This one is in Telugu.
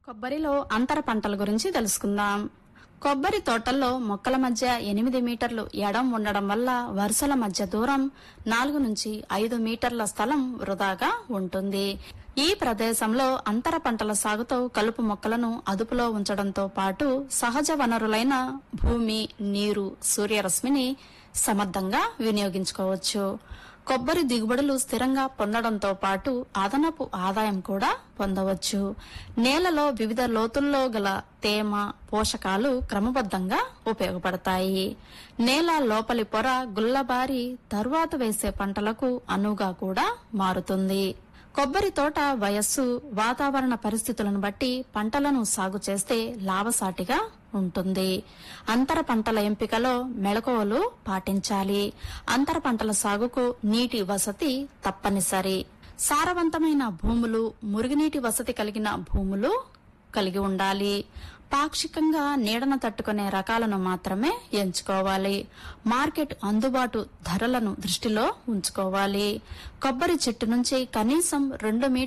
కొబ్బరిలో అంతర పంటల గురించి తెలుసుకుందాం కొబ్బరి తోటల్లో మొక్కల మధ్య ఎనిమిది మీటర్లు ఎడం ఉండడం వల్ల వరుసల మధ్య దూరం నాలుగు నుంచి ఐదు మీటర్ల స్థలం వృధాగా ఉంటుంది ఈ ప్రదేశంలో అంతర పంటల సాగుతో కలుపు మొక్కలను అదుపులో ఉంచడంతో పాటు సహజ వనరులైన భూమి నీరు సూర్యరశ్మిని సమర్థంగా వినియోగించుకోవచ్చు కొబ్బరి దిగుబడులు స్థిరంగా పొందడంతో పాటు అదనపు ఆదాయం కూడా పొందవచ్చు నేలలో వివిధ లోతుల్లో గల తేమ పోషకాలు క్రమబద్ధంగా ఉపయోగపడతాయి నేల లోపలి పొర గుల్లబారి తరువాత వేసే పంటలకు అనువుగా కూడా మారుతుంది కొబ్బరి తోట వయస్సు వాతావరణ పరిస్థితులను బట్టి పంటలను సాగు చేస్తే లాభసాటిగా ఉంటుంది అంతర పంటల ఎంపికలో మెళకువలు పాటించాలి అంతర పంటల సాగుకు నీటి వసతి తప్పనిసరి సారవంతమైన భూములు మురుగునీటి వసతి కలిగిన భూములు కలిగి ఉండాలి పాక్షికంగా నీడను తట్టుకునే రకాలను మాత్రమే ఎంచుకోవాలి మార్కెట్ అందుబాటు ధరలను దృష్టిలో ఉంచుకోవాలి కొబ్బరి చెట్టు నుంచి కనీసం రెండు మీటర్ల